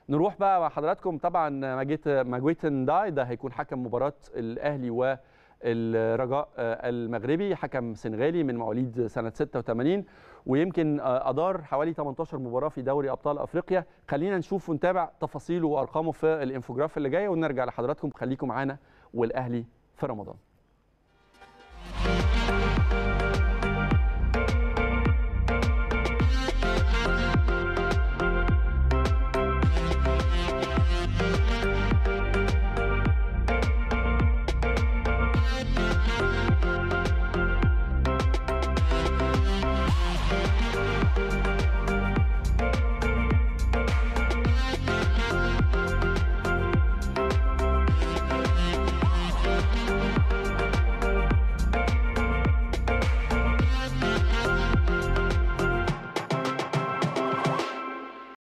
نروح بقى مع حضراتكم طبعا ماجيت ماجويتن داي ده هيكون حكم مباراه الاهلي والرجاء المغربي حكم سنغالي من مواليد سنه 86 ويمكن ادار حوالي 18 مباراه في دوري ابطال افريقيا خلينا نشوف ونتابع تفاصيله وارقامه في الانفوجراف اللي جايه ونرجع لحضراتكم خليكم معانا والاهلي في رمضان